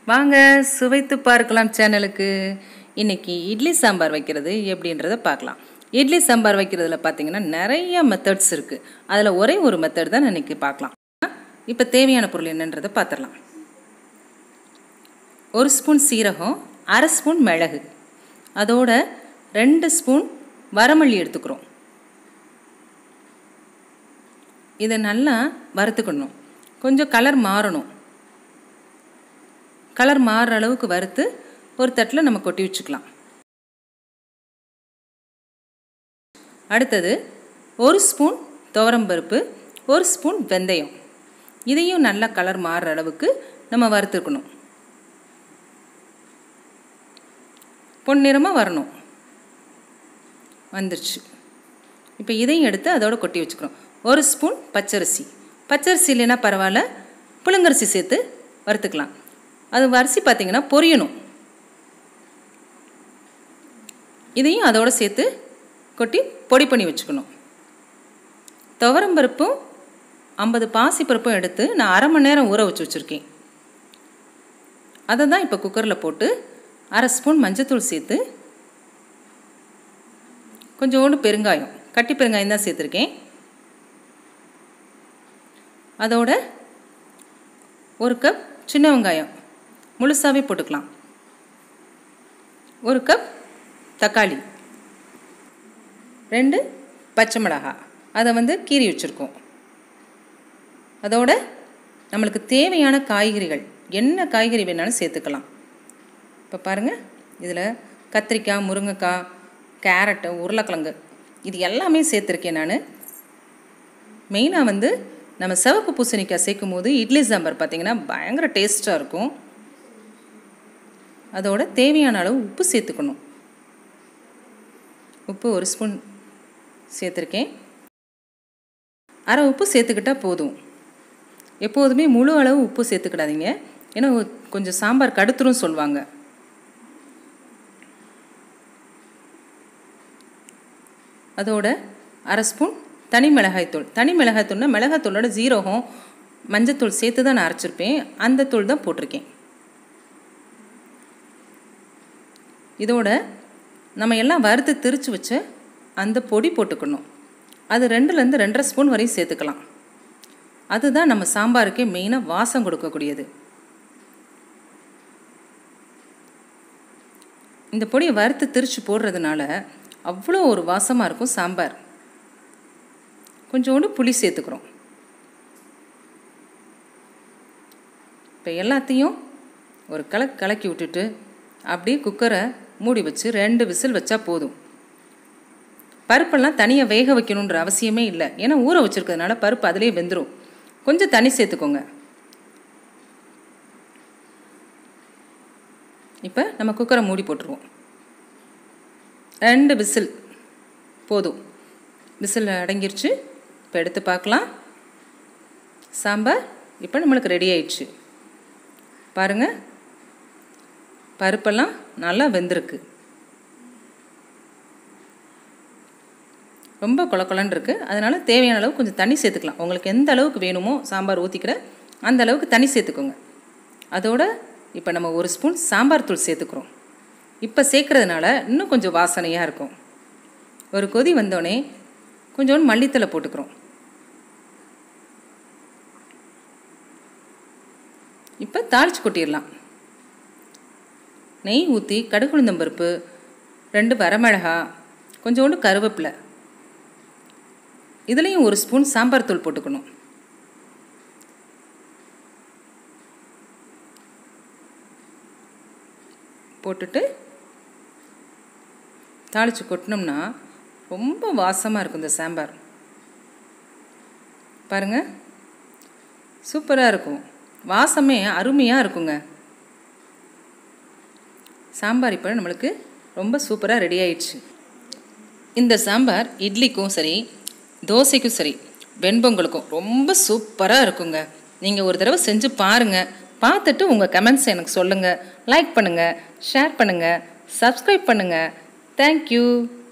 வாங்க சுவைத்து பார்க்கலாம் சேனலுக்கு இன்னைக்கு இட்லி சாம்பார் வைக்கிறது எப்படின்றத பார்க்கலாம் இட்லி சாம்பார் வைக்கிறதுல பார்த்தீங்கன்னா நிறைய மெத்தட்ஸ் இருக்குது அதில் ஒரே ஒரு மெத்தட் தான் இன்னைக்கு பார்க்கலாம் இப்போ தேவையான பொருள் என்னன்றதை பார்த்துடலாம் ஒரு ஸ்பூன் சீரகம் அரை ஸ்பூன் மிளகு அதோட ரெண்டு ஸ்பூன் வரமல்லி எடுத்துக்கிறோம் இதை நல்லா வறுத்துக்கணும் கொஞ்சம் கலர் மாறணும் கலர் மாறுற அளவுக்கு வறுத்து ஒரு தட்டில் நம்ம கொட்டி வச்சுக்கலாம் அடுத்தது ஒரு ஸ்பூன் துவரம்பருப்பு ஒரு ஸ்பூன் வெந்தயம் இதையும் நல்லா கலர் மாறுற அளவுக்கு நம்ம வறுத்துக்கணும் பொன்னிறமாக வரணும் வந்துருச்சு இப்போ இதையும் எடுத்து அதோட கொட்டி வச்சுக்கிறோம் ஒரு ஸ்பூன் பச்சரிசி பச்சரிசி இல்லைன்னா பரவாயில்ல புழுங்கரிசி சேர்த்து வறுத்துக்கலாம் அது அரிசி பார்த்தீங்கன்னா பொரியணும் இதையும் அதோடு சேர்த்து கொட்டி பொடி பண்ணி வச்சுக்கணும் துவரம்பருப்பும் ஐம்பது பாசிப்பருப்பும் எடுத்து நான் அரை மணி நேரம் ஊற வச்சு வச்சுருக்கேன் அதை தான் இப்போ குக்கரில் போட்டு அரை ஸ்பூன் மஞ்சத்தூள் சேர்த்து கொஞ்சோண்டு பெருங்காயம் கட்டி பெருங்காயம் தான் சேர்த்துருக்கேன் அதோட ஒரு கப் சின்ன வெங்காயம் முழுசாகவே போட்டுக்கலாம் ஒரு கப் தக்காளி ரெண்டு பச்சை மிளகாய் அதை வந்து கீறி வச்சுருக்கோம் அதோட நம்மளுக்கு தேவையான காய்கறிகள் என்ன காய்கறி வேணாலும் சேர்த்துக்கலாம் இப்போ பாருங்கள் இதில் கத்திரிக்காய் முருங்கைக்காய் கேரட்டு உருளைக்கிழங்கு இது எல்லாமே சேர்த்துருக்கேன் நான் மெயினாக வந்து நம்ம சிவப்பு பூசணிக்காய் சேர்க்கும் போது இட்லி சாம்பார் பார்த்திங்கன்னா பயங்கர டேஸ்ட்டாக இருக்கும் அதோட தேவையான அளவு உப்பு சேர்த்துக்கணும் உப்பு ஒரு ஸ்பூன் சேர்த்துருக்கேன் அரை உப்பு சேர்த்துக்கிட்டால் போதும் எப்போதுமே முழு அளவு உப்பு சேர்த்துக்கிடாதீங்க ஏன்னா கொஞ்சம் சாம்பார் கடுத்துரும் சொல்லுவாங்க அதோட அரை ஸ்பூன் தனி மிளகாய்த்தூள் தனி மிளகாய்த்தூள்னா மிளகாய்த்தூளோட ஜீரகம் மஞ்சத்தூள் சேர்த்து தான் நான் அரைச்சிருப்பேன் அந்த தூள் தான் போட்டிருக்கேன் இதோட நம்ம எல்லாம் வறுத்து திரிச்சு வச்ச அந்த பொடி போட்டுக்கணும் அது ரெண்டுலேருந்து ரெண்டரை ஸ்பூன் வரையும் சேர்த்துக்கலாம் அதுதான் நம்ம சாம்பாருக்கே மெயினாக வாசம் கொடுக்கக்கூடியது இந்த பொடியை வறுத்து திரிச்சு போடுறதுனால அவ்வளோ ஒரு வாசமாக இருக்கும் சாம்பார் கொஞ்சோண்டு புளி சேர்த்துக்கிறோம் இப்போ எல்லாத்தையும் ஒரு கலக்கு கலக்கி விட்டுட்டு அப்படியே குக்கரை மூடி வச்சு ரெண்டு விசில் வச்சா போதும் பருப்பெல்லாம் தனியாக வேக வைக்கணுன்ற அவசியமே இல்லை ஏன்னா ஊற வச்சுருக்கிறதுனால பருப்பு அதிலே வெந்துடும் கொஞ்சம் தண்ணி சேர்த்துக்கோங்க இப்போ நம்ம குக்கரை மூடி போட்டுருவோம் ரெண்டு விசில் போதும் விசில் அடங்கிருச்சு இப்போ எடுத்து பார்க்கலாம் சாம்பார் இப்போ நம்மளுக்கு ரெடி ஆயிடுச்சு பாருங்கள் பருப்பெல்லாம் நல்லா வெந்திருக்கு ரொம்ப கொல கொலன்னு இருக்குது அதனால் தேவையான அளவு கொஞ்சம் தண்ணி சேர்த்துக்கலாம் உங்களுக்கு எந்த அளவுக்கு வேணுமோ சாம்பார் ஊற்றிக்கிற அந்த அளவுக்கு தண்ணி சேர்த்துக்கோங்க அதோட இப்போ நம்ம ஒரு ஸ்பூன் சாம்பார் தூள் சேர்த்துக்கிறோம் இப்போ சேர்க்குறதுனால இன்னும் கொஞ்சம் வாசனையாக இருக்கும் ஒரு கொதி வந்தோடனே கொஞ்சோண்டு மல்லித்தலை போட்டுக்கிறோம் இப்போ தாளிச்சு கொட்டிடலாம் நெய் ஊற்றி கடுகுளுந்தம்பருப்பு ரெண்டு வரமிளகா கொஞ்சோண்டு கருவேப்பிலை இதுலேயும் ஒரு ஸ்பூன் சாம்பார் தூள் போட்டுக்கணும் போட்டுட்டு தாளித்து கொட்டினோம்னா ரொம்ப வாசமாக இருக்கும் இந்த சாம்பார் பாருங்கள் சூப்பராக இருக்கும் வாசமே அருமையாக இருக்குங்க சாம்பார் இப்போ நம்மளுக்கு ரொம்ப சூப்பராக ரெடி ஆயிடுச்சு இந்த சாம்பார் இட்லிக்கும் சரி தோசைக்கும் சரி வெண்பொங்கலுக்கும் ரொம்ப சூப்பராக இருக்குங்க நீங்கள் ஒரு தடவை செஞ்சு பாருங்கள் பார்த்துட்டு உங்கள் கமெண்ட்ஸ் எனக்கு சொல்லுங்கள் லைக் பண்ணுங்கள் ஷேர் பண்ணுங்கள் சப்ஸ்கிரைப் பண்ணுங்கள் தேங்க்யூ